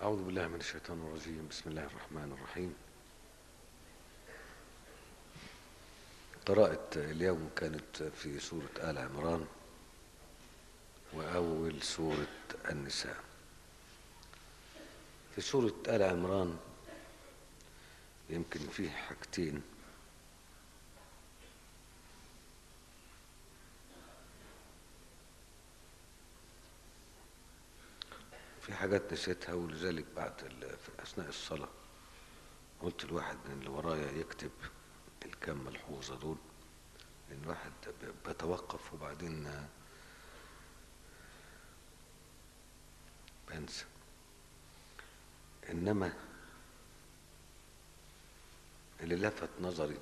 أعوذ بالله من الشيطان الرجيم بسم الله الرحمن الرحيم قراءة اليوم كانت في سورة آل عمران وأول سورة النساء في سورة آل عمران يمكن فيه حاجتين في حاجات نسيتها ولذلك بعد ال- في أثناء الصلاة قلت الواحد من اللي ورايا يكتب الكام ملحوظة دول لأن الواحد ب- بيتوقف وبعدين بنسى إنما اللي لفت نظري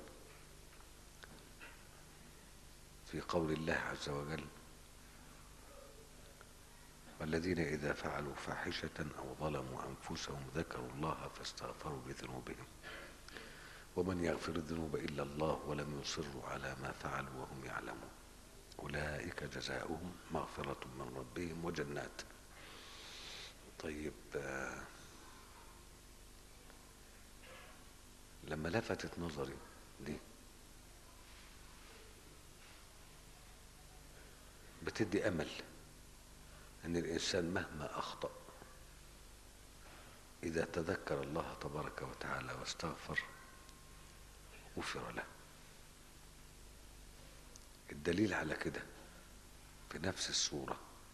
في قول الله عز وجل والذين إذا فعلوا فاحشة أو ظلموا أنفسهم ذكروا الله فاستغفروا لذنوبهم ومن يغفر الذنوب إلا الله ولم يصروا على ما فعلوا وهم يعلمون أولئك جزاؤهم مغفرة من ربهم وجنات طيب آه، لما لفتت نظري دي بتدي أمل أن الإنسان مهما أخطأ إذا تذكر الله تبارك وتعالى واستغفر غفر له الدليل على كده في نفس السورة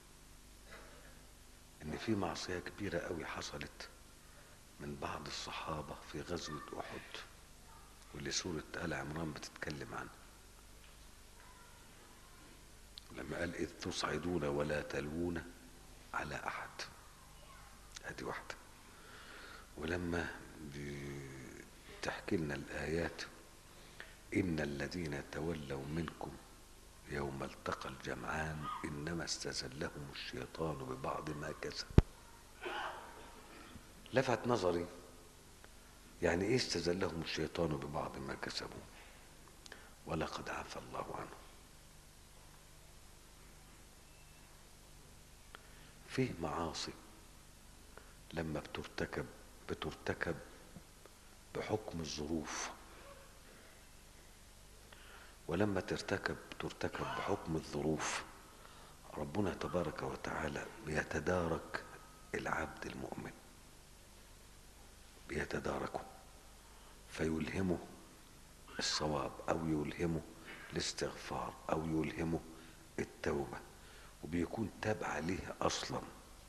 إن في معصية كبيرة قوي حصلت من بعض الصحابة في غزوة أحد واللي سورة آل عمران بتتكلم عنها لما قال إذ تصعدون ولا تلوون على أحد هذه واحدة ولما بتحكي لنا الآيات إن الذين تولوا منكم يوم التقى الجمعان إنما استزلهم الشيطان ببعض ما كسب لفت نظري يعني إيه استزلهم الشيطان ببعض ما كسبوا ولقد عفى الله عنهم فيه معاصي لما بترتكب بترتكب بحكم الظروف ولما ترتكب ترتكب بحكم الظروف ربنا تبارك وتعالى بيتدارك العبد المؤمن بيتداركه فيلهمه الصواب او يلهمه الاستغفار او يلهمه التوبه وبيكون تاب عليه اصلا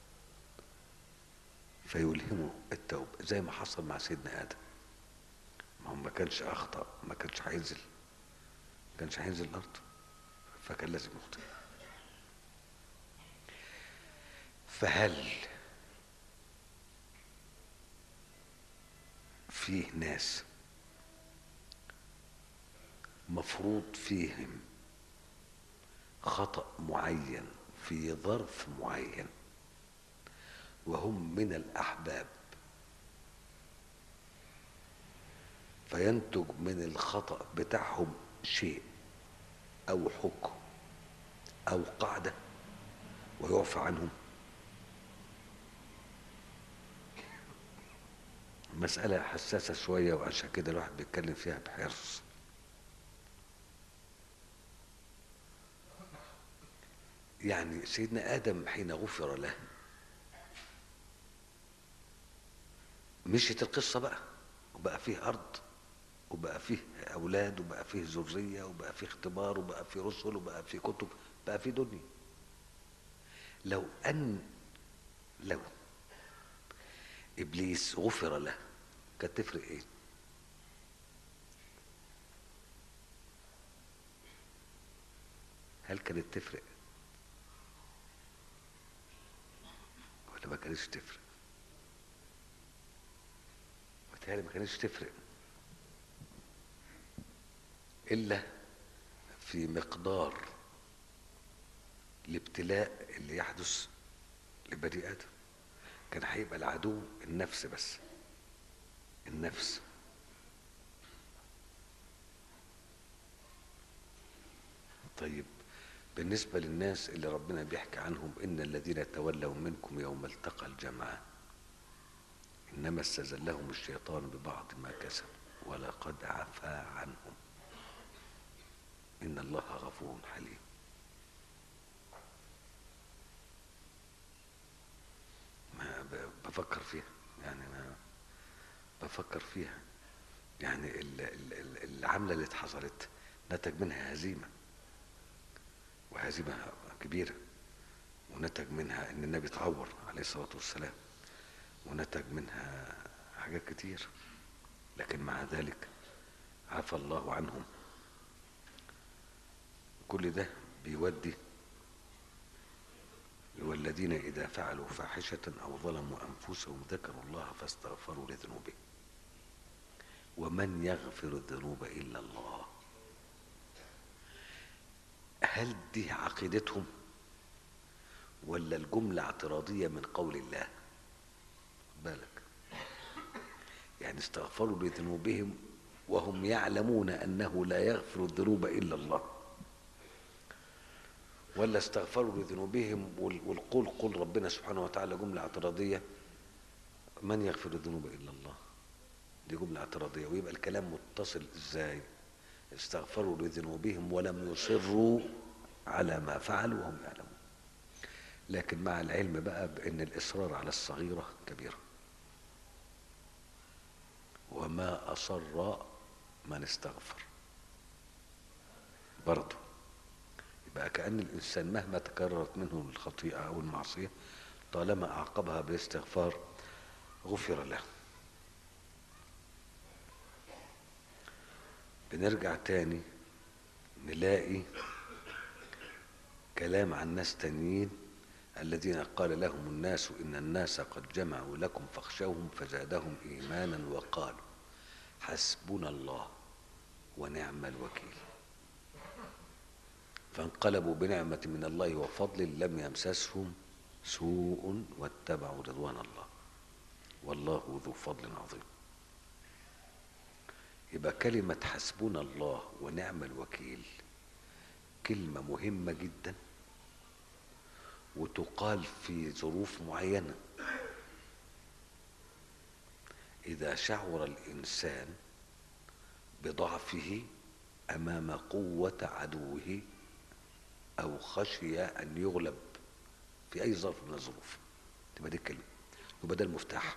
فيلهمه التوبه زي ما حصل مع سيدنا ادم ما هو ما كانش اخطا ما كانش هينزل ما كانش هينزل الارض فكان لازم يخطئ فهل فيه ناس مفروض فيهم خطأ معين في ظرف معين وهم من الأحباب فينتج من الخطأ بتاعهم شيء أو حكم أو قاعدة ويعفى عنهم مسألة حساسة شوية وعشان كده الواحد بيتكلم فيها بحرص يعني سيدنا آدم حين غفر له مشيت القصة بقى وبقى فيه أرض وبقى فيه أولاد وبقى فيه ذرية وبقى فيه اختبار وبقى فيه رسل وبقى فيه كتب بقى فيه دنيا لو أن لو إبليس غفر له كانت تفرق إيه؟ هل كانت تفرق؟ ولا ما كانتش تفرق؟ متهيألي ما كانتش تفرق إلا في مقدار الابتلاء اللي يحدث لبني آدم كان هيبقى العدو النفس بس النفس طيب بالنسبة للناس اللي ربنا بيحكي عنهم إن الذين تولوا منكم يوم التقى الجمعان إنما استزلهم الشيطان ببعض ما كسبوا ولقد عفا عنهم إن الله غفور حليم ما ب- بفكر فيها يعني ما بفكر فيها يعني ال- ال- ال- العملة اللي اتحصلت نتج منها هزيمة وهزيمة كبيرة ونتج منها ان النبي اتعور عليه الصلاة والسلام ونتج منها حاجات كتير لكن مع ذلك عفى الله عنهم كل ده بيودي والذين إذا فعلوا فاحشة أو ظلموا أنفسهم ذكروا الله فاستغفروا لذنوبهم ومن يغفر الذنوب إلا الله هل دي عقيدتهم ولا الجملة اعتراضية من قول الله بالك يعني استغفروا لذنوبهم وهم يعلمون أنه لا يغفر الذنوب إلا الله ولا استغفروا لذنوبهم وال- والقول قول ربنا سبحانه وتعالى جملة اعتراضية من يغفر الذنوب إلا الله دي جملة اعتراضية ويبقى الكلام متصل ازاي استغفروا لذنوبهم ولم يصروا على ما فعلوا وهم يعلمون لكن مع العلم بقى بأن الإصرار على الصغيرة كبيرة وما أصر من استغفر برضه يبقى كأن الإنسان مهما تكررت منه الخطيئة أو المعصية طالما أعقبها بالاستغفار غفر له بنرجع تاني نلاقي كلام عن ناس تانيين الذين قال لهم الناس إن الناس قد جمعوا لكم فاخشوهم فزادهم إيمانا وقالوا حسبنا الله ونعم الوكيل فانقلبوا بنعمة من الله وفضل لم يمسسهم سوء واتبعوا رضوان الله والله ذو فضل عظيم يبقى كلمة حسبنا الله ونعم الوكيل كلمة مهمة جدا وتقال في ظروف معينة إذا شعر الإنسان بضعفه أمام قوة عدوه أو خشي أن يغلب في أي ظرف من الظروف تبقى دي الكلمة يبقى ده المفتاح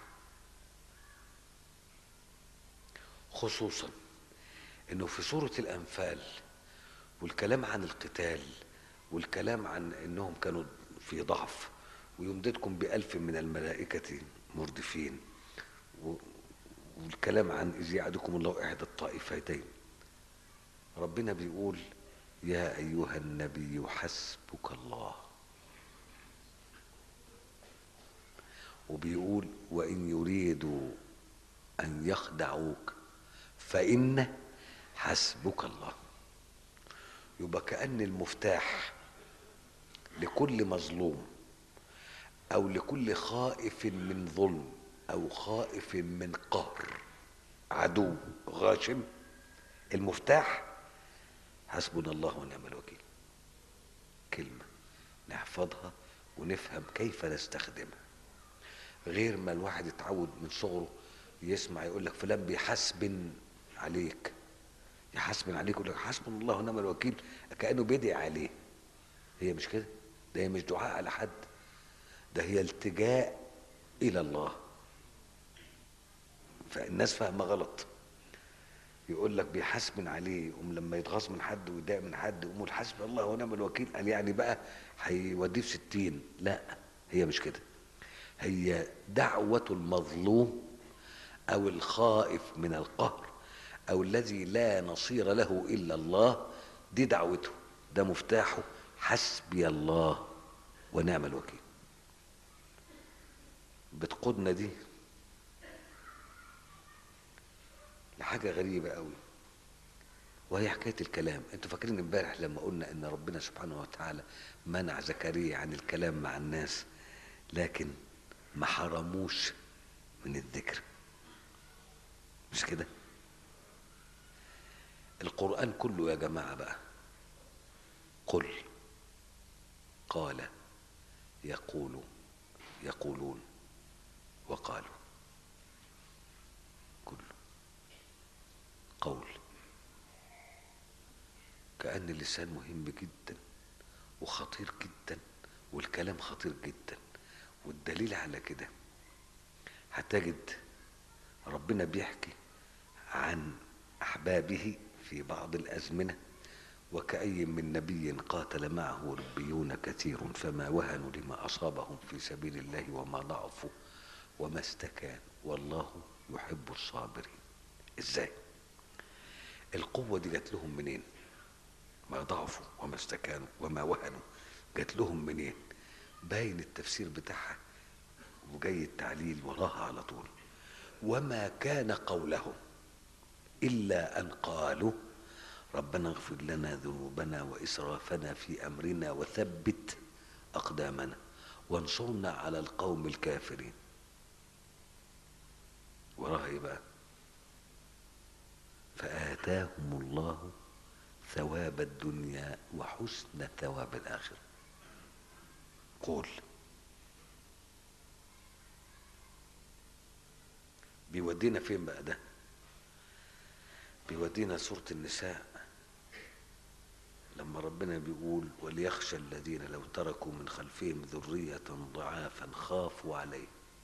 خصوصا انه في سورة الانفال والكلام عن القتال والكلام عن انهم كانوا في ضعف ويمددكم بألف من الملائكة مردفين و- والكلام عن إذ يعدكم الله إحدى الطائفتين ربنا بيقول يا أيها النبي حسبك الله وبيقول وإن يريدوا أن يخدعوك فإن حسبك الله يبقى كأن المفتاح لكل مظلوم أو لكل خائف من ظلم أو خائف من قهر عدو غاشم المفتاح حسبنا الله ونعم الوكيل كلمة نحفظها ونفهم كيف نستخدمها غير ما الواحد يتعود من صغره يسمع يقول لك فلان بيحسبن عليك يحسبن عليك يقول لك حسبنا الله ونعم الوكيل كانه بيدعي عليه هي مش كده ده هي مش دعاء على حد ده هي التجاء الى الله فالناس فاهمه غلط يقول لك بيحاسبن عليه يقوم لما يتغاظ من حد ويضايق من حد يقوم يقول حسبي الله ونعم الوكيل قال يعني بقى هيوديه في ستين لا هي مش كده هي دعوة المظلوم أو الخائف من القهر أو الذي لا نصير له إلا الله دي دعوته ده مفتاحه حسبي الله ونعم الوكيل بتقودنا دي لحاجة غريبة قوي وهي حكاية الكلام انتوا فاكرين امبارح لما قلنا ان ربنا سبحانه وتعالى منع زكريا عن الكلام مع الناس لكن ما حرموش من الذكر مش كده القرآن كله يا جماعة بقى قل قال يقول يقولون وقالوا كأن اللسان مهم جدا وخطير جدا والكلام خطير جدا والدليل على كده هتجد ربنا بيحكي عن أحبابه في بعض الأزمنة وكأي من نبي قاتل معه ربيون كثير فما وهنوا لما أصابهم في سبيل الله وما ضعفوا وما استكانوا والله يحب الصابرين ازاي القوة دي جات لهم منين ما ضعفوا وما استكانوا وما وهنوا جات لهم منين باين التفسير بتاعها وجاي التعليل وراها على طول وما كان قولهم إلا أن قالوا ربنا اغفر لنا ذنوبنا وإسرافنا في أمرنا وثبت أقدامنا وانصرنا على القوم الكافرين وراها ايه بقى فآتاهم الله ثواب الدنيا وحسن ثواب الآخرة قول بيودينا فين بقى ده بيودينا سورة النساء لما ربنا بيقول وليخشى الذين لو تركوا من خلفهم ذرية ضعافا خافوا عليه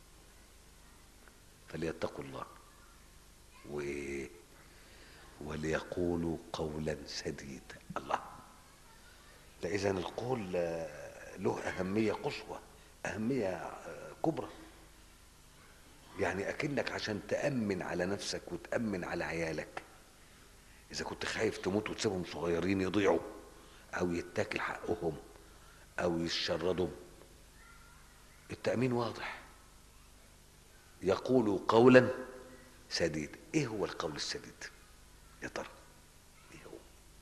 فليتقوا الله و وليقولوا قولا سديدا الله ده اذا القول له اهميه قصوى اهميه كبرى يعني اكنك عشان تامن على نفسك وتامن على عيالك اذا كنت خايف تموت وتسيبهم صغيرين يضيعوا او يتاكل حقهم او يشردوا التامين واضح يقول قولا سديد ايه هو القول السديد يا ترى ايه هو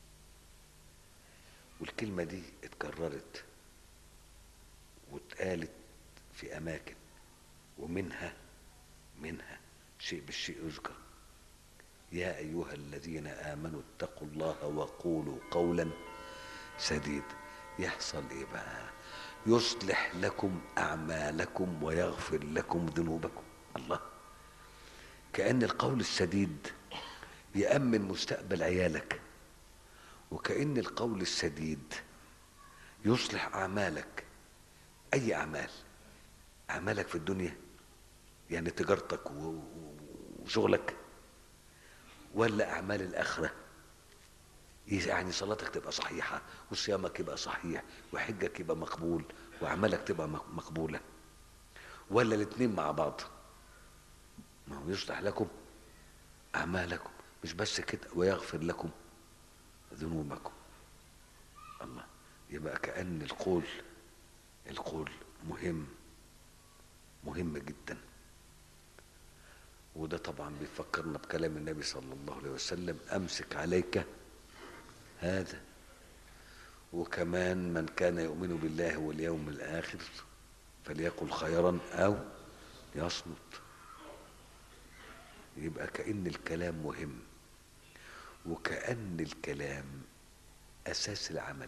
والكلمه دي اتكررت واتقالت في اماكن ومنها منها شيء بالشيء يذكر يا ايها الذين امنوا اتقوا الله وقولوا قولا سديد يحصل ايه بقى يصلح لكم اعمالكم ويغفر لكم ذنوبكم الله كأن القول السديد يأمن مستقبل عيالك وكأن القول السديد يصلح أعمالك أي أعمال أعمالك في الدنيا يعني تجارتك وشغلك ولا أعمال الآخرة يعني صلاتك تبقى صحيحة وصيامك يبقى صحيح وحجك يبقى مقبول وأعمالك تبقى مقبولة ولا الاتنين مع بعض ما هو يصلح لكم أعمالكم مش بس كده ويغفر لكم ذنوبكم الله يبقى كأن القول القول مهم مهم جدا وده طبعا بيفكرنا بكلام النبي صلى الله عليه وسلم أمسك عليك هذا وكمان من كان يؤمن بالله واليوم الآخر فليقل خيرا أو يصمت يبقى كأن الكلام مهم وكأن الكلام أساس العمل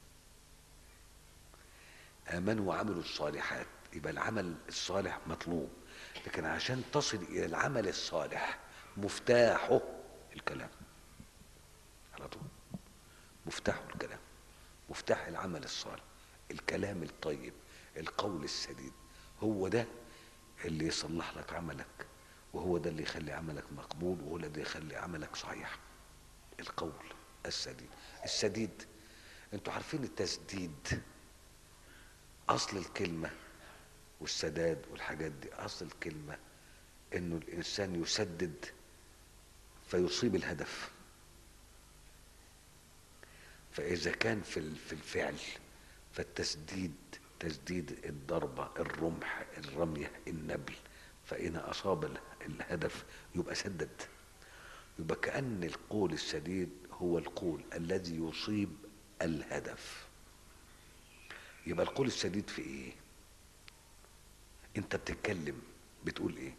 آمنوا وعملوا الصالحات يبقى العمل الصالح مطلوب لكن عشان تصل إلى العمل الصالح مفتاحه الكلام على طول مفتاحه الكلام مفتاح العمل الصالح الكلام الطيب القول السديد هو ده اللي يصلح لك عملك وهو ده اللي يخلي عملك مقبول وهو ده اللي يخلي عملك صحيح القول السديد السديد انتوا عارفين التسديد اصل الكلمه والسداد والحاجات دي اصل الكلمه انه الانسان يسدد فيصيب الهدف فاذا كان في في الفعل فالتسديد تسديد الضربه الرمح الرميه النبل فإن أصاب الهدف يبقى سدد يبقى كأن القول السديد هو القول الذي يصيب الهدف يبقى القول السديد في ايه انت بتتكلم بتقول ايه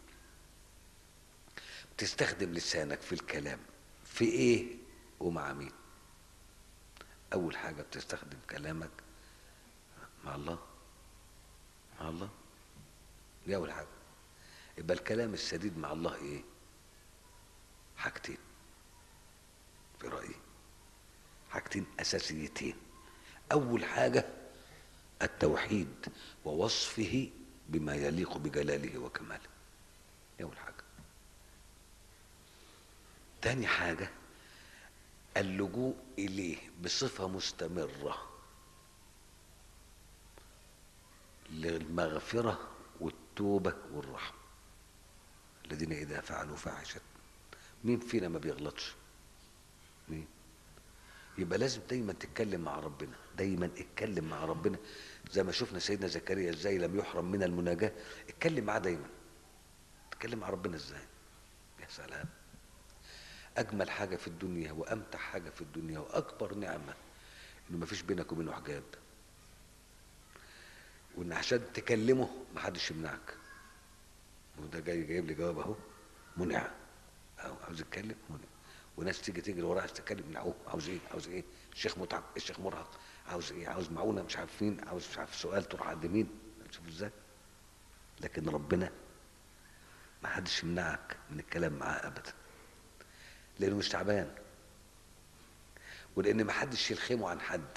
بتستخدم لسانك في الكلام في ايه ومع مين اول حاجة بتستخدم كلامك مع الله مع الله دي اول حاجة يبقى الكلام السديد مع الله ايه حاجتين في رأيي حاجتين اساسيتين اول حاجه التوحيد ووصفه بما يليق بجلاله وكماله دي اول حاجه تاني حاجه اللجوء اليه بصفه مستمره للمغفره والتوبه والرحمه الذين اذا فعلوا فاحشه مين فينا ما بيغلطش مين يبقى لازم دايما تتكلم مع ربنا دايما اتكلم مع ربنا زي ما شفنا سيدنا زكريا ازاي لم يحرم من المناجاة اتكلم معاه دايما اتكلم مع ربنا ازاي يا سلام اجمل حاجة في الدنيا وامتع حاجة في الدنيا واكبر نعمة انه ما فيش بينك وبينه حجاب وان عشان تكلمه ما حدش يمنعك وده جاي جايب لي جواب اهو منع اهو عاوز يتكلم منع وناس تيجي تجري وراه عايز تتكلم منعوه عاوز ايه عاوز ايه الشيخ متعب الشيخ مرهق عاوز ايه عاوز معونه مش عارف مين عاوز مش عارف سؤال تروح عند مين شوف ازاي لكن ربنا ما حدش يمنعك من الكلام معاه ابدا لانه مش تعبان ولان ما حدش يلخمه عن حد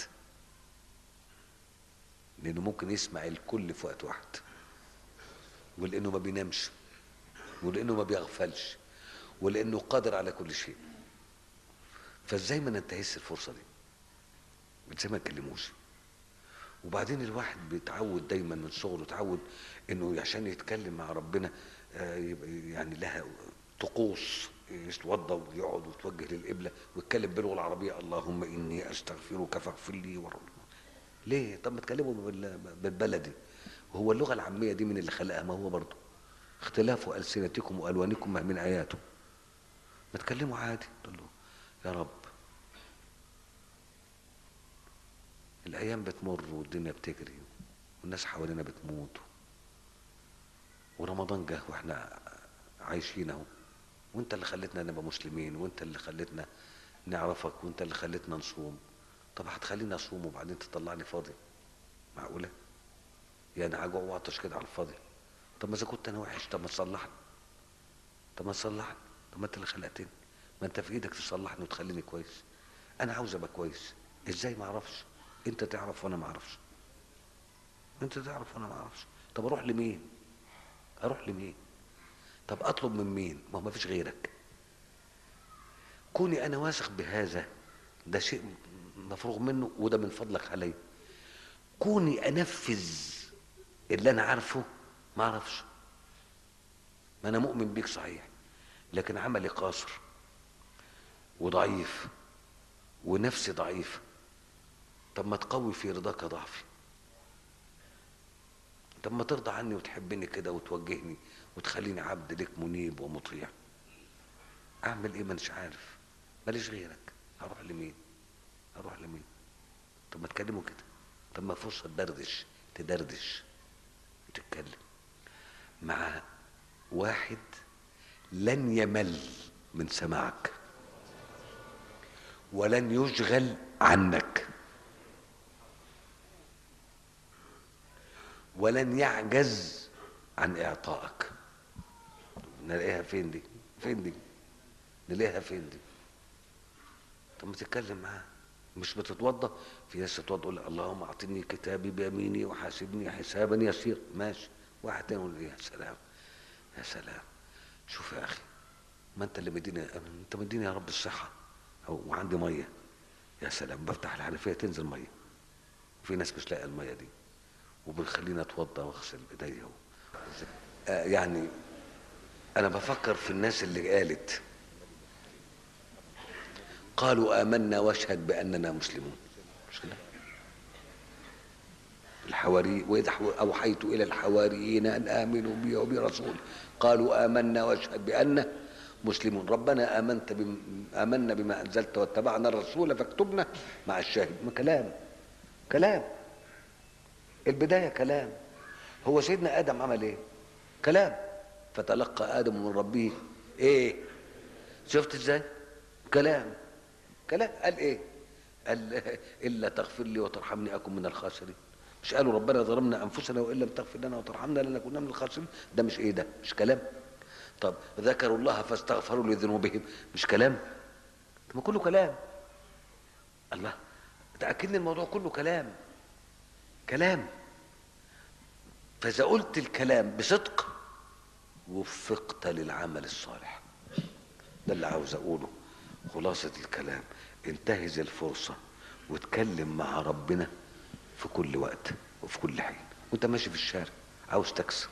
لانه ممكن يسمع الكل في وقت واحد ولانه ما بينامش ولانه ما بيغفلش ولانه قادر على كل شيء فازاي ما ننتهزش الفرصه دي ازاي ما نكلموش وبعدين الواحد بيتعود دايما من صغره اتعود انه عشان يتكلم مع ربنا آه، يبقى يعني لها طقوس يتوضا ويقعد ويتوجه للقبله ويتكلم باللغه العربيه اللهم اني استغفرك فاغفر لي وارحمني ليه؟ طب ما تكلموا بال- بالبلدي وهو اللغه العاميه دي من اللي خلقها ما هو برضه اختلاف السنتكم والوانكم ما من اياته ما تكلموا عادي تقول له يا رب الايام بتمر والدنيا بتجري والناس حوالينا بتموت ورمضان جه واحنا عايشين اهو وانت اللي خلتنا نبقى مسلمين وانت اللي خلتنا نعرفك وانت اللي خلتنا نصوم طب هتخليني اصوم وبعدين تطلعني فاضي معقوله يعني هجوع واعطش كده على الفاضي طب ما اذا كنت انا وحش طب ما تصلحني طب ما تصلحني طب ما انت اللي خلقتني ما انت في ايدك تصلحني وتخليني كويس انا عاوز ابقى كويس ازاي ما اعرفش انت تعرف وانا ما اعرفش انت تعرف وانا ما اعرفش طب اروح لمين اروح لمين طب اطلب من مين ما هو ما فيش غيرك كوني انا واثق بهذا ده شيء مفروغ منه وده من فضلك علي كوني انفذ اللي انا عارفه ما اعرفش ما انا مؤمن بيك صحيح لكن عملي قاصر وضعيف ونفسي ضعيفه طب ما تقوي في رضاك ضعفي طب ما ترضى عني وتحبني كده وتوجهني وتخليني عبد لك منيب ومطيع اعمل ايه ما انش عارف ماليش غيرك هروح لمين هروح لمين طب ما تكلموا كده طب ما فرصه تدردش تدردش وتتكلم مع واحد لن يمل من سماعك ولن يشغل عنك ولن يعجز عن اعطائك نلاقيها فين دي فين دي نلاقيها فين دي طب ما تتكلم معاه مش بتتوضى في ناس تتوضى تقول اللهم اعطني كتابي بيميني وحاسبني حسابا يسير ماشي واحد تاني يقول يا سلام يا سلام شوف يا اخي ما انت اللي مديني انت مديني يا رب الصحه أو وعندي ميه يا سلام بفتح الحنفيه تنزل ميه وفي ناس مش لاقيه الميه دي وبنخليني اتوضى واغسل ايديا و... آه يعني انا بفكر في الناس اللي قالت قالوا آمنا واشهد بأننا مسلمون مش كده الحواري وإذا أوحيت إلى الحواريين أن آمنوا بي وبرسول قالوا آمنا واشهد بأننا مسلمون ربنا آمنت بم... آمنا بما أنزلت واتبعنا الرسول فاكتبنا مع الشاهد ما كلام كلام البداية كلام هو سيدنا آدم عمل إيه كلام فتلقى آدم من ربه إيه شفت إزاي كلام كلام قال ايه قال الا تغفر لي وترحمني اكن من الخاسرين مش قالوا ربنا ظلمنا انفسنا وان لم تغفر لنا وترحمنا لنكون من الخاسرين ده مش ايه ده مش كلام طب ذكروا الله فاستغفروا لذنوبهم مش كلام طب ما كله كلام الله ده اكن الموضوع كله كلام كلام فاذا قلت الكلام بصدق وفقت للعمل الصالح ده اللي عاوز اقوله خلاصة الكلام انتهز الفرصة واتكلم مع ربنا في كل وقت وفي كل حين وانت ماشي في الشارع عاوز تكسب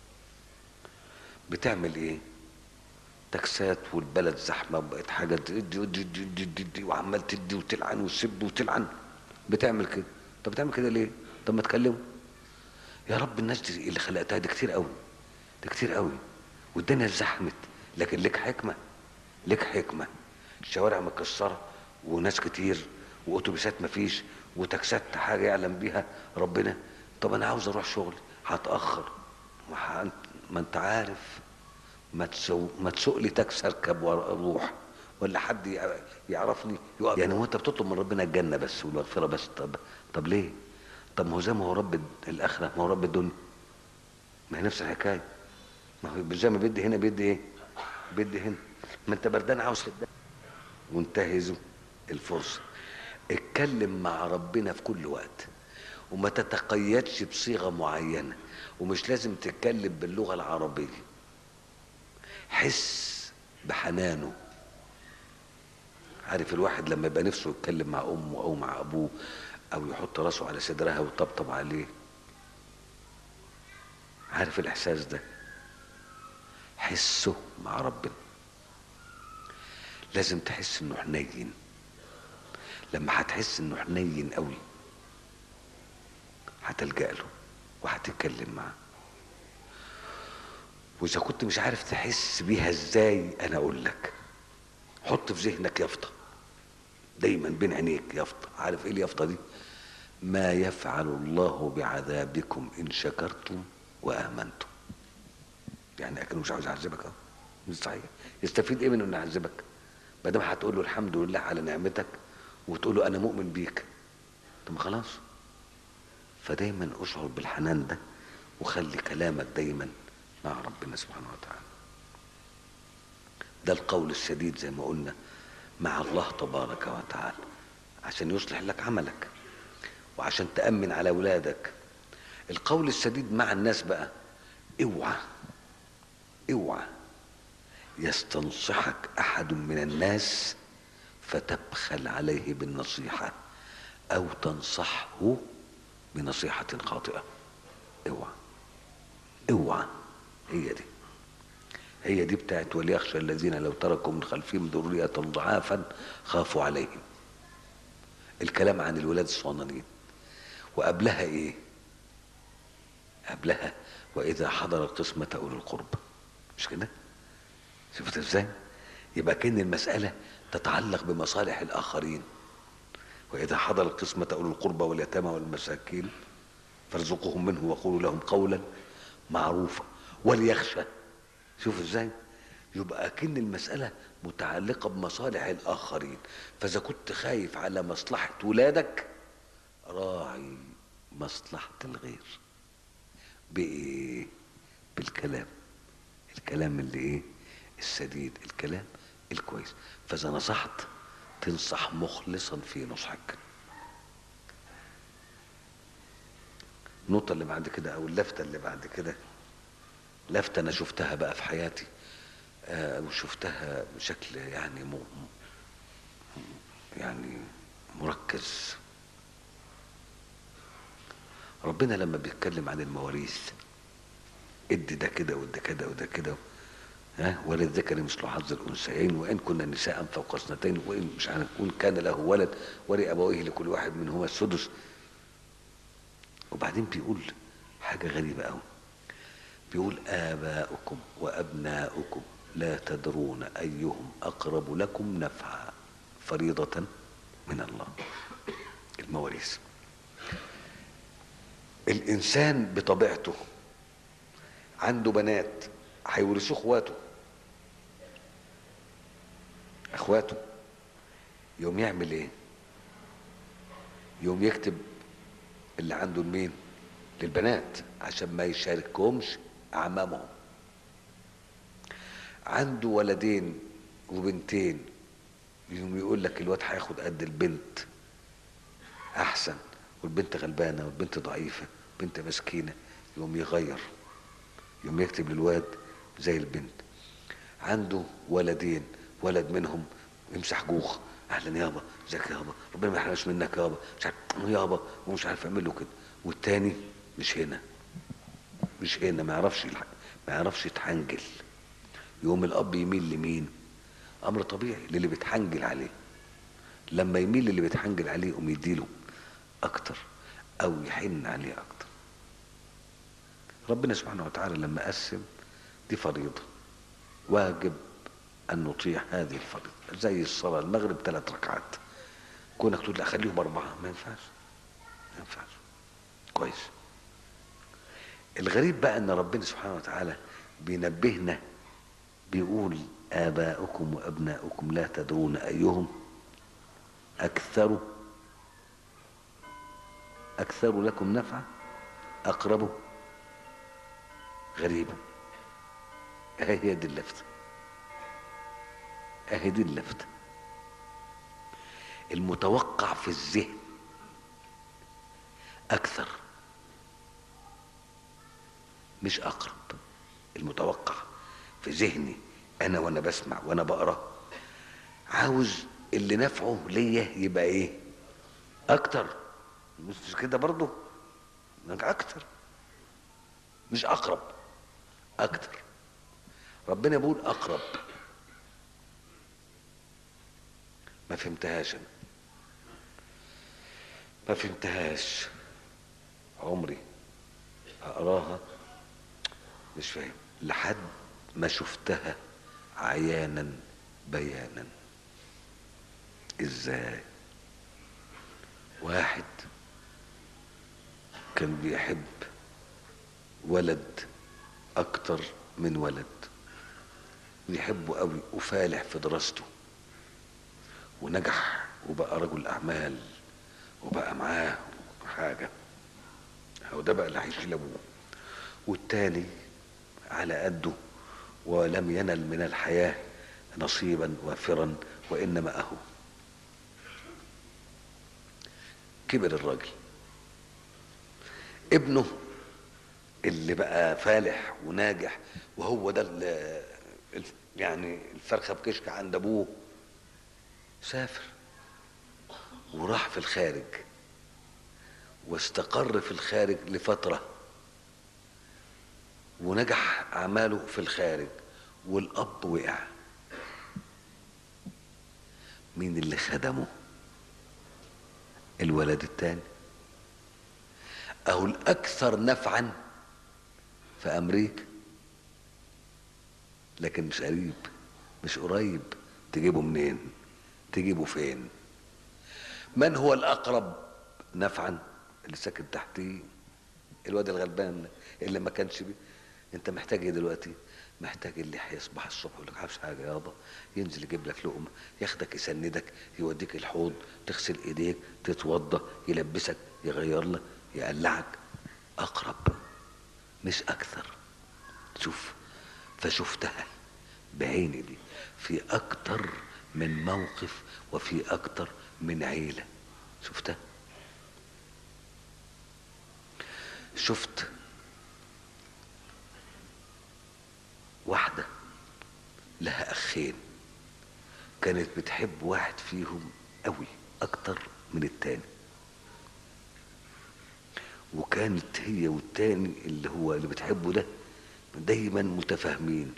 بتعمل ايه تاكسات والبلد زحمه وبقت حاجه تدي ودي دي دي دي دي وعمال تدي وتلعن وتسب وتلعن بتعمل كده طب بتعمل كده ليه طب ما تكلمه يا رب الناس دي اللي خلقتها دي كتير قوي ده كتير قوي والدنيا زحمت لكن لك حكمه لك حكمه الشوارع متكسره وناس كتير واتوبيسات مفيش وتاكسات حاجه يعلم بيها ربنا طب انا عاوز اروح شغلي هتاخر ما ح- ما انت عارف ما تسوق ما تسوق لي تاكسي اركب واروح ولا حد يع- يعرفني يقف يعني هو انت بتطلب من ربنا الجنه بس والمغفره بس طب طب ليه؟ طب ما هو زي ما هو رب الاخره ما هو رب الدنيا ما هي نفس الحكايه ما هو زي ما بيدي هنا بيدي ايه؟ بيدي هنا ما انت بردان عاوز تبدا وانتهزوا الفرصه اتكلم مع ربنا في كل وقت وما تتقيدش بصيغه معينه ومش لازم تتكلم باللغه العربيه حس بحنانه عارف الواحد لما يبقى نفسه يتكلم مع امه او مع ابوه او يحط راسه على صدرها ويطبطب عليه عارف الاحساس ده حسه مع ربنا لازم تحس انه حنين لما هتحس انه حنين قوي هتلجأ له وهتتكلم معاه واذا كنت مش عارف تحس بيها ازاي انا اقول لك حط في ذهنك يافطه دايما بين عينيك يافطه عارف ايه اليافطه دي ما يفعل الله بعذابكم ان شكرتم وامنتم يعني اكنه مش عاوز يعذبك اهو مش صحيح يستفيد ايه من انه يعذبك ما دام هتقول له الحمد لله على نعمتك وتقول له انا مؤمن بيك طب ما خلاص فدايما اشعر بالحنان ده وخلي كلامك دايما مع ربنا سبحانه وتعالى ده القول السديد زي ما قلنا مع الله تبارك وتعالى عشان يصلح لك عملك وعشان تأمن على أولادك القول السديد مع الناس بقى اوعى اوعى يستنصحك أحد من الناس فتبخل عليه بالنصيحة أو تنصحه بنصيحة خاطئة اوعى اوعى هي دي هي دي بتاعت وليخشى الذين لو تركوا من خلفهم ذرية ضعافا خافوا عليهم الكلام عن الولاد الصغننين وقبلها ايه قبلها واذا حضر القسمة اولو القربى مش كده شفت ازاي يبقى كان المسألة تتعلق بمصالح الآخرين وإذا حضر القسمة أولو القربى واليتامى والمساكين فارزقوهم منه وقولوا لهم قولا معروفا وليخشى شوف ازاي يبقى أكن المسألة متعلقة بمصالح الآخرين فإذا كنت خايف على مصلحة ولادك راعي مصلحة الغير بإيه؟ بالكلام الكلام اللي إيه؟ السديد الكلام الكويس فإذا نصحت تنصح مخلصا في نصحك النقطة اللي بعد كده أو اللفتة اللي بعد كده لفتة أنا شفتها بقى في حياتي آه وشفتها بشكل يعني م... يعني مركز ربنا لما بيتكلم عن المواريث ادي ده كده وده كده وده كده ها وللذكر مثل حظ الانثيين وان كنا نساء فوق اثنتين وان مش عارف وان كان له ولد ولابويه لكل واحد منهما السدس وبعدين بيقول حاجه غريبه قوي بيقول اباؤكم وابناؤكم لا تدرون ايهم اقرب لكم نفعا فريضه من الله المواريث الانسان بطبيعته عنده بنات هيورثوه اخواته اخواته يوم يعمل ايه يوم يكتب اللي عنده لمين للبنات عشان ما يشاركهمش اعمامهم عنده ولدين وبنتين يوم يقول لك الواد هياخد قد البنت احسن والبنت غلبانه والبنت ضعيفه بنت مسكينه يقوم يغير يقوم يكتب للواد زي البنت عنده ولدين ولد منهم يمسح جوخ اهلا يابا ازيك يابا ربنا ما يحرمش منك يابا مش عارف يابا ومش عارف يعمل له كده والتاني مش هنا مش هنا ما يعرفش الح- ما يعرفش يتحنجل يقوم الاب يميل لمين امر طبيعي للي بيتحنجل عليه لما يميل للي بيتحنجل عليه يقوم يديله اكتر او يحن عليه اكتر ربنا سبحانه وتعالى لما قسم دي فريضه واجب ان نطيع هذه الفريضه زي الصلاه المغرب ثلاث ركعات كونك تقول لا خليهم اربعه ما ينفعش ما ينفعش كويس الغريب بقى ان ربنا سبحانه وتعالى بينبهنا بيقول اباؤكم وابناؤكم لا تدرون ايهم اكثر اكثر لكم نفعا اقرب غريبه اهي هي دي اللفته اهي دي اللفته المتوقع في الذهن اكثر مش اقرب المتوقع في ذهني انا وانا بسمع وانا بقرا عاوز اللي نفعه ليا يبقى ايه اكتر مش كده برضه إنك اكتر مش اقرب اكتر ربنا بيقول اقرب ما فهمتهاش انا ما فهمتهاش عمري اقراها مش فاهم لحد ما شفتها عيانا بيانا ازاي واحد كان بيحب ولد اكتر من ولد بيحبه قوي وفالح في دراسته ونجح وبقى رجل اعمال وبقى معاه حاجه هو ده بقى اللي هيشيل ابوه والتاني على قده ولم ينل من الحياه نصيبا وافرا وانما اهو كبر الراجل ابنه اللي بقى فالح وناجح وهو ده اللي يعني الفرخه بكشك عند ابوه سافر وراح في الخارج واستقر في الخارج لفتره ونجح اعماله في الخارج والاب وقع مين اللي خدمه الولد التاني اهو الاكثر نفعا في امريكا لكن مش قريب مش قريب تجيبه منين تجيبه فين من هو الاقرب نفعا اللي ساكن تحتيه الواد الغلبان اللي ما كانش بيه انت محتاج ايه دلوقتي محتاج اللي هيصبح الصبح يقول لك عارفش حاجه يابا ينزل يجيب لك لقمه ياخدك يسندك يوديك الحوض تغسل ايديك تتوضى يلبسك يغير لك يقلعك اقرب مش اكثر شوف فشفتها بعيني دي في اكتر من موقف وفي اكتر من عيله شفتها شفت واحدة لها أخين كانت بتحب واحد فيهم قوي أكتر من التاني وكانت هي والتاني اللي هو اللي بتحبه ده دايما متفاهمين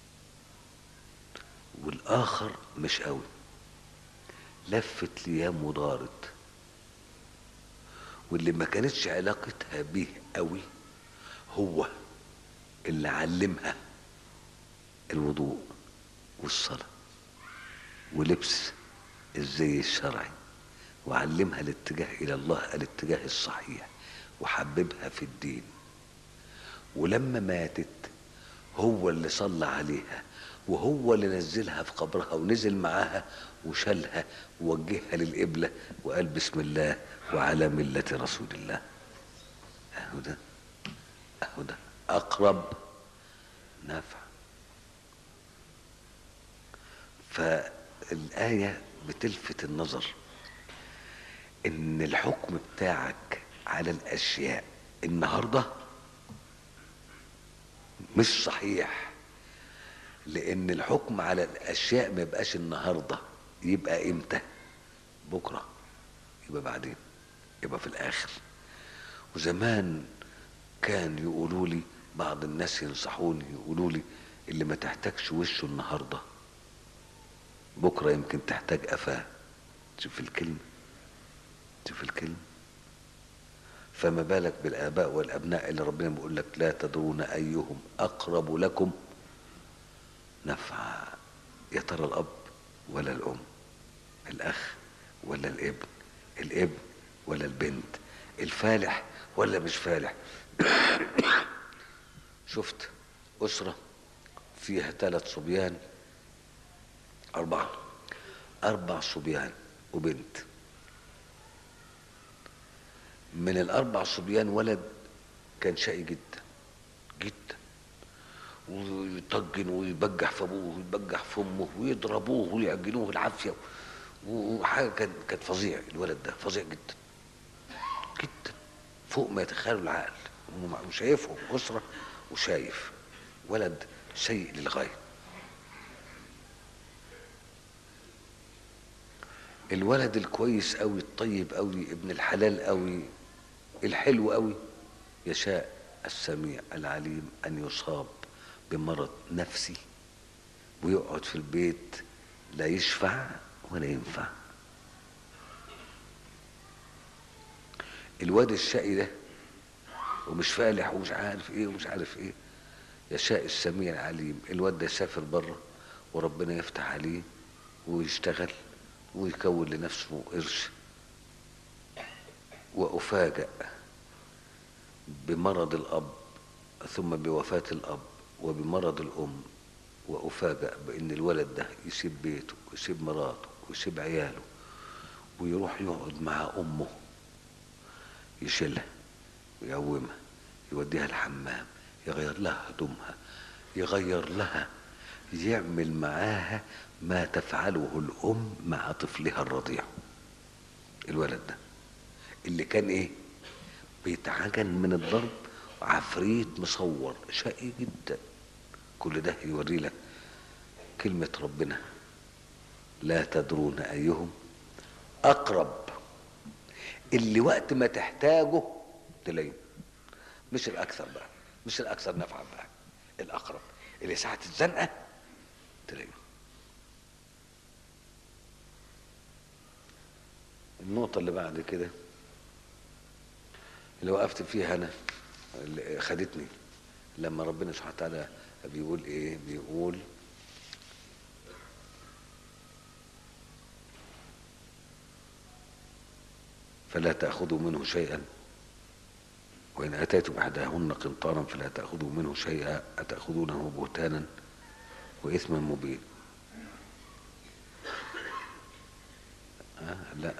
والآخر مش قوي لفت ليام ودارت واللي ما كانتش علاقتها بيه قوي هو اللي علمها الوضوء والصلاة ولبس الزي الشرعي وعلمها الاتجاه إلى الله الاتجاه الصحيح وحببها في الدين ولما ماتت هو اللي صلى عليها وهو اللي نزلها في قبرها ونزل معاها وشالها ووجهها للقبلة وقال بسم الله وعلى ملة رسول الله اهو ده اهو ده اقرب نفع فالآية بتلفت النظر ان الحكم بتاعك على الاشياء النهارده مش صحيح لان الحكم على الاشياء ما يبقاش النهارده يبقى امتى بكره يبقى بعدين يبقى في الاخر وزمان كان يقولوا لي بعض الناس ينصحوني يقولوا لي اللي ما تحتاجش وشه النهارده بكره يمكن تحتاج قفاه شوف الكلمه شوف الكلمه فما بالك بالاباء والابناء اللي ربنا بيقول لك لا تدرون ايهم اقرب لكم نفعا يا ترى الاب ولا الام الاخ ولا الابن الابن ولا البنت الفالح ولا مش فالح شفت أسرة فيها ثلاث صبيان أربعة أربع صبيان وبنت من الأربع صبيان ولد كان شقي جدا جدا ويطجن ويبجح في أبوه ويبجح في أمه ويضربوه ويعجنوه العافية وحاجة كانت كانت فظيع الولد ده فظيع جدا جدا فوق ما يتخيلوا العقل وشايفهم أسرة وشايف ولد سيء للغاية الولد الكويس قوي الطيب قوي ابن الحلال قوي الحلو قوي يشاء السميع العليم ان يصاب بمرض نفسي ويقعد في البيت لا يشفع ولا ينفع الواد الشقي ده ومش فالح ومش عارف ايه ومش عارف ايه يشاء السميع العليم الواد ده يسافر بره وربنا يفتح عليه ويشتغل ويكون لنفسه قرش وأفاجأ بمرض الأب ثم بوفاة الأب وبمرض الأم وأفاجأ بأن الولد ده يسيب بيته ويسيب مراته ويسيب عياله ويروح يقعد مع أمه يشيلها ويقومها يوديها الحمام يغير لها هدومها يغير لها يعمل معاها ما تفعله الأم مع طفلها الرضيع الولد ده اللي كان ايه بيتعجن من الضرب عفريت مصور شقي جدا كل ده يوري لك كلمة ربنا لا تدرون أيهم أقرب اللي وقت ما تحتاجه تلاقيه مش الأكثر بقى مش الأكثر نفعا بقى الأقرب اللي ساعة الزنقة تلاقيه النقطة اللي بعد كده اللي وقفت فيها أنا اللي خدتني لما ربنا سبحانه وتعالى بيقول إيه بيقول فلا تأخذوا منه شيئا وإن أتيتم إحداهن قنطارا فلا تأخذوا منه شيئا أتأخذونه بهتانا وإثما مبين آه لا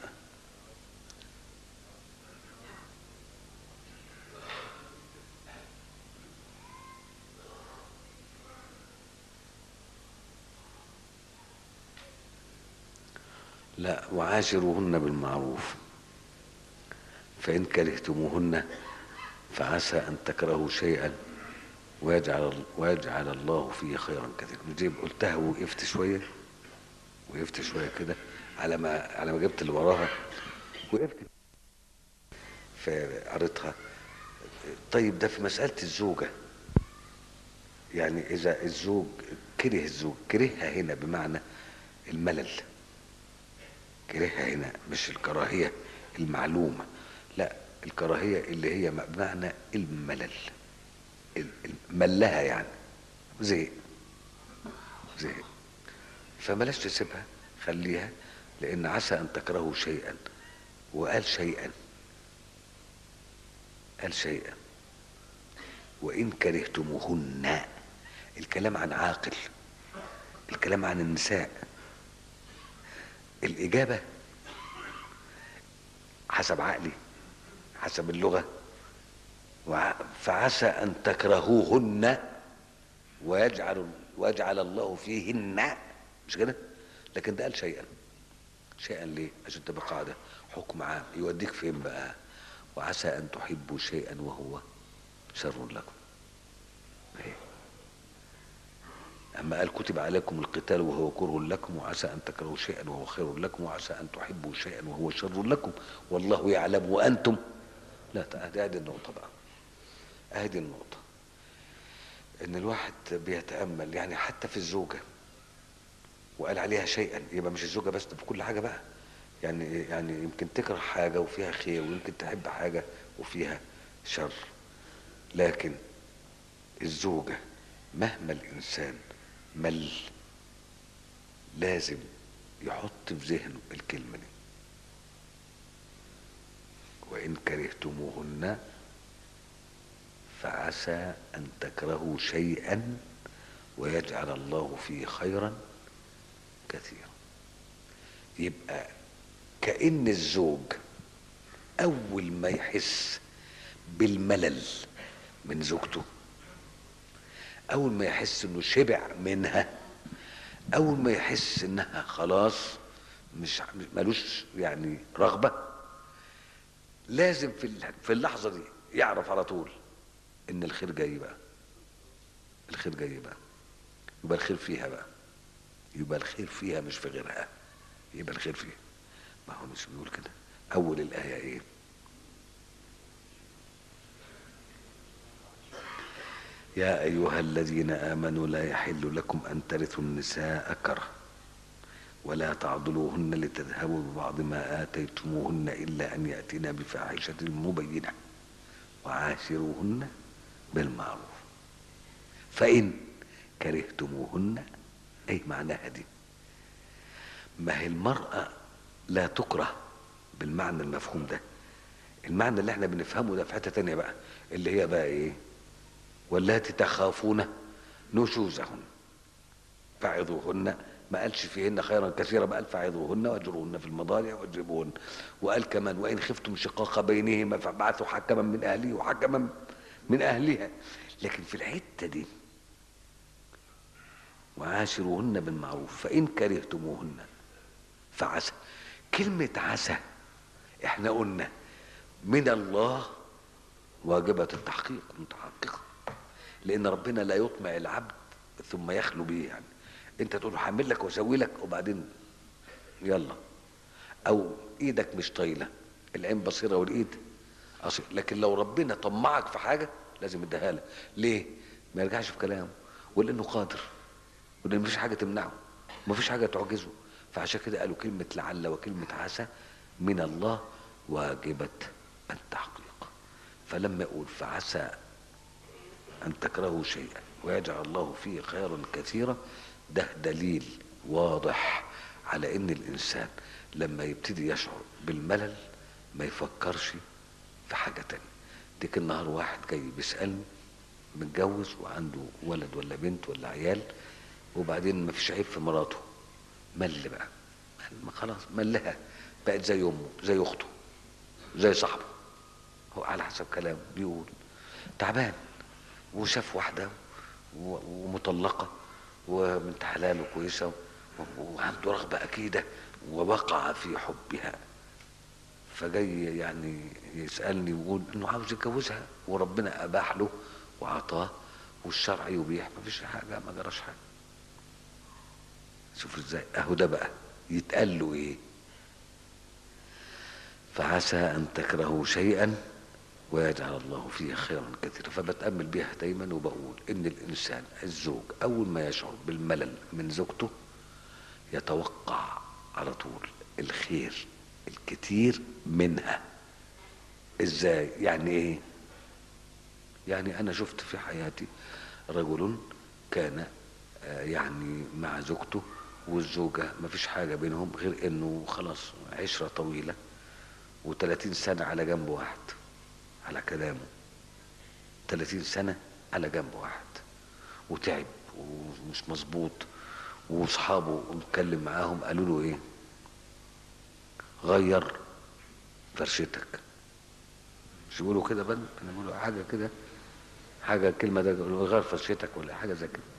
لا وعاشروهن بالمعروف فإن كرهتموهن فعسى أن تكرهوا شيئا ويجعل ويجعل الله فيه خيرا كثيرا نجيب قلتها وقفت شوية وقفت شوية كده على ما على ما جبت اللي وراها وقفت فقريتها طيب ده في مسألة الزوجة يعني إذا الزوج كره الزوج كرهها هنا بمعنى الملل كرهها هنا مش الكراهية المعلومة لا الكراهية اللي هي بمعنى الملل ملها يعني زهق زهق فبلاش تسيبها خليها لأن عسى أن تكرهوا شيئا وقال شيئا قال شيئا وإن كرهتموهن الكلام عن عاقل الكلام عن النساء الإجابة حسب عقلي حسب اللغة فعسى أن تكرهوهن ويجعل ويجعل الله فيهن مش كده؟ لكن ده قال شيئا شيئا ليه؟ عشان تبقى قاعدة حكم عام يوديك فين بقى وعسى ان تحبوا شيئا وهو شر لكم إيه؟ أما قال كتب عليكم القتال وهو كره لكم وعسى أن تكرهوا شيئا وهو خير لكم وعسى أن تحبوا شيئا وهو شر لكم والله يعلم وأنتم لا هذه النقطة بقى هذه النقطة إن الواحد بيتأمل يعني حتى في الزوجة وقال عليها شيئا يبقى مش الزوجة بس في كل حاجة بقى يعني يعني يمكن تكره حاجة وفيها خير ويمكن تحب حاجة وفيها شر لكن الزوجة مهما الإنسان مل لازم يحط في ذهنه الكلمة دي وإن كرهتموهن فعسى أن تكرهوا شيئا ويجعل الله فيه خيرا كثيرا يبقى كأن الزوج أول ما يحس بالملل من زوجته اول ما يحس انه شبع منها اول ما يحس انها خلاص مش ملوش يعني رغبه لازم في في اللحظه دي يعرف على طول ان الخير جاي بقى الخير جاي بقى يبقى الخير فيها بقى يبقى الخير فيها مش في غيرها يبقى الخير فيها ما هو مش بيقول كده اول الايه ايه يا أيها الذين آمنوا لا يحل لكم أن ترثوا النساء كره ولا تعضلوهن لتذهبوا ببعض ما آتيتموهن إلا أن يأتينا بفاحشة مبينة وعاشروهن بالمعروف فإن كرهتموهن أي معناها دي ما هي المرأة لا تكره بالمعنى المفهوم ده المعنى اللي احنا بنفهمه ده في حتة تانية بقى اللي هي بقى ايه واللاتي تخافون نشوزهن فعظوهن ما قالش فيهن خيرا كثيرا بقى قال فعظوهن واجروهن في المضاجع واضربوهن وقال كمان وان خفتم شقاق بينهما فابعثوا حكما من اهله وحكما من اهلها لكن في الحته دي وعاشروهن بالمعروف فان كرهتموهن فعسى كلمه عسى احنا قلنا من الله واجبة التحقيق متحققة لأن ربنا لا يطمع العبد ثم يخلو به يعني أنت تقول له هعمل لك وأسوي لك وبعدين يلا أو إيدك مش طايلة العين بصيرة والإيد أصير لكن لو ربنا طمعك في حاجة لازم يديها لك ليه؟ ما يرجعش في كلامه ولأنه قادر ولأن مفيش حاجة تمنعه مفيش حاجة تعجزه فعشان كده قالوا كلمة لعل وكلمة عسى من الله واجبة التحقيق فلما يقول فعسى أن تكرهوا شيئا ويجعل الله فيه خيرا كثيرا ده دليل واضح على ان الانسان لما يبتدي يشعر بالملل ما يفكرش في حاجة تانية ديك النهار واحد جاي بيسألني متجوز وعنده ولد ولا بنت ولا عيال وبعدين ما فيش عيب في مراته مل بقى ما خلاص ملها بقت زي امه زي اخته زي صاحبه هو على حسب كلامه بيقول تعبان وشاف واحده ومطلقه وبنت حلال وكويسه وعنده رغبه اكيده ووقع في حبها فجاي يعني يسالني ويقول انه عاوز يتجوزها وربنا اباح له وعطاه والشرع يبيح ما فيش حاجه ما جراش حاجه شوف ازاي اهو ده بقى يتقال له ايه فعسى ان تكرهوا شيئا ويجعل الله فيه خيرا كثيرا فبتأمل بيها دايما وبقول ان الانسان الزوج اول ما يشعر بالملل من زوجته يتوقع على طول الخير الكتير منها ازاي يعني ايه يعني انا شفت في حياتي رجل كان يعني مع زوجته والزوجة ما فيش حاجة بينهم غير انه خلاص عشرة طويلة وثلاثين سنة على جنب واحد على كلامه 30 سنة على جنب واحد وتعب ومش مظبوط واصحابه اتكلم معاهم قالوا له ايه غير فرشتك مش بيقولوا كده بل انا بقول حاجه كده حاجه الكلمه ده غير فرشتك ولا حاجه زي كده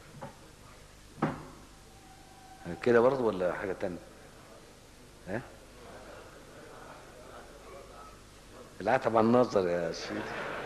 كده برضه ولا حاجه تانية ها العتب على النظر يا سيدي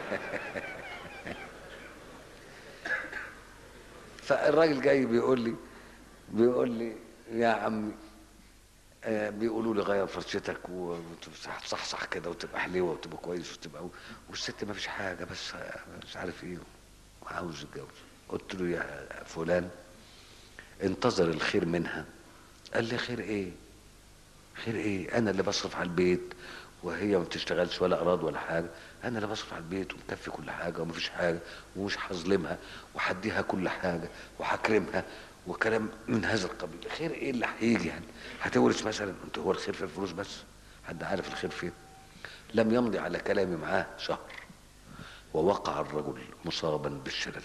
فالراجل جاي بيقول لي بيقول لي يا عمي آه، بيقولوا لي غير فرشتك وتصحصح كده وتبقى حلوه وتبقى كويس وتبقى والست ما فيش حاجه بس آه، مش عارف ايه وعاوز يتجوز قلت له يا فلان انتظر الخير منها قال لي خير ايه خير ايه انا اللي بصرف على البيت وهي ما بتشتغلش ولا اراض ولا حاجه انا اللي بصرف على البيت ومكفي كل حاجه ومفيش حاجه ومش هظلمها وهديها كل حاجه وهكرمها وكلام من هذا القبيل خير ايه اللي هيجي يعني هتورث مثلا انت هو الخير في الفلوس بس حد عارف الخير فين لم يمضي على كلامي معاه شهر ووقع الرجل مصابا بالشلل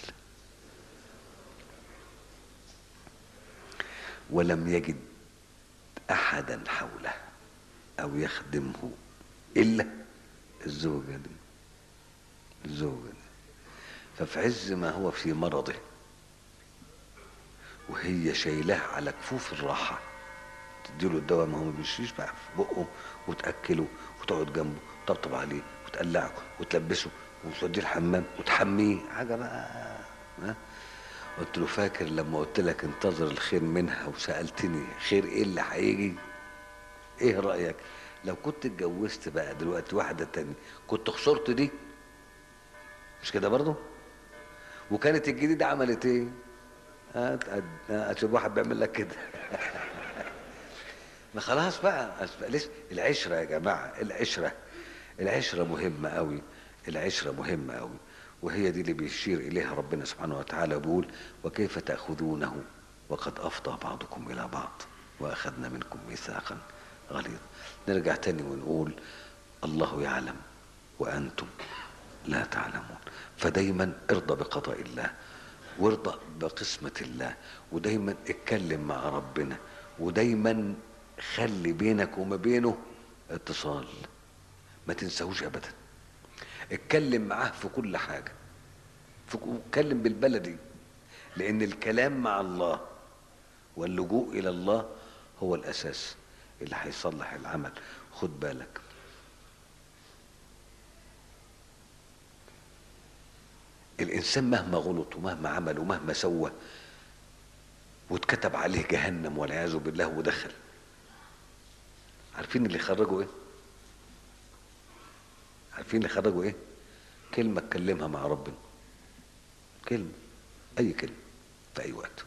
ولم يجد احدا حوله او يخدمه الا الزوجه دي الزوجه دي ففي عز ما هو في مرضه وهي شايلاه على كفوف الراحه تديله الدواء ما هو ما بيمشيش بقى في بقه وتاكله وتقعد جنبه وتطبطب عليه وتقلعه وتلبسه وتوديه الحمام وتحميه حاجه بقى ها قلت له فاكر لما قلت لك انتظر الخير منها وسالتني خير ايه اللي هيجي ايه رايك لو كنت اتجوزت بقى دلوقتي واحده تانية كنت خسرت دي مش كده برضه وكانت الجديده عملت ايه اشوف واحد بيعمل لك كده ما خلاص بقى لسه العشره يا جماعه العشره العشره مهمه قوي العشره مهمه قوي وهي دي اللي بيشير اليها ربنا سبحانه وتعالى وبيقول وكيف تاخذونه وقد افضى بعضكم الى بعض واخذنا منكم ميثاقا غليظا نرجع تاني ونقول الله يعلم وانتم لا تعلمون فدايما ارضى بقضاء الله وارضى بقسمة الله ودايما اتكلم مع ربنا ودايما خلي بينك وما بينه اتصال ما تنساهوش ابدا اتكلم معاه في كل حاجة اتكلم بالبلدي لان الكلام مع الله واللجوء الى الله هو الاساس اللي هيصلح العمل خد بالك الانسان مهما غلط ومهما عمل ومهما سوى واتكتب عليه جهنم والعياذ بالله ودخل عارفين اللي خرجوا ايه عارفين اللي خرجوا ايه كلمه اتكلمها مع ربنا كلمه اي كلمه في اي وقت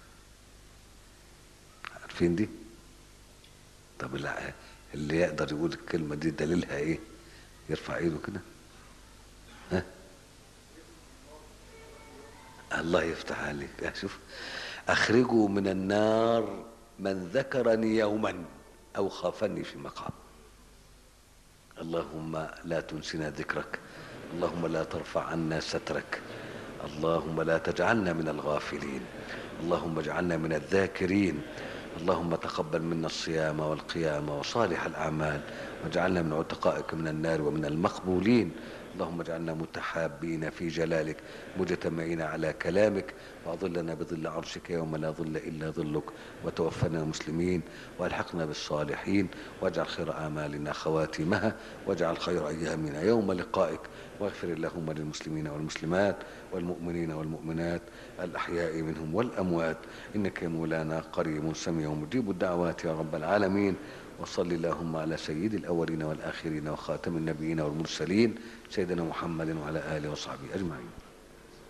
عارفين دي طب اللي يقدر يقول الكلمه دي دليلها ايه يرفع ايده كده ها الله يفتح عليك شوف اخرجوا من النار من ذكرني يوما او خافني في مقام اللهم لا تنسنا ذكرك اللهم لا ترفع عنا سترك اللهم لا تجعلنا من الغافلين اللهم اجعلنا من الذاكرين اللهم تقبل منا الصيام والقيام وصالح الاعمال واجعلنا من عتقائك من النار ومن المقبولين اللهم اجعلنا متحابين في جلالك مجتمعين على كلامك واظلنا بظل عرشك يوم لا ظل الا ظلك وتوفنا مسلمين والحقنا بالصالحين واجعل خير اعمالنا خواتمها واجعل خير ايامنا يوم لقائك واغفر اللهم للمسلمين والمسلمات والمؤمنين والمؤمنات الاحياء منهم والاموات انك يا مولانا قريب سميع مجيب الدعوات يا رب العالمين وصل اللهم على سيد الأولين والآخرين وخاتم النبيين والمرسلين سيدنا محمد وعلى آله وصحبه أجمعين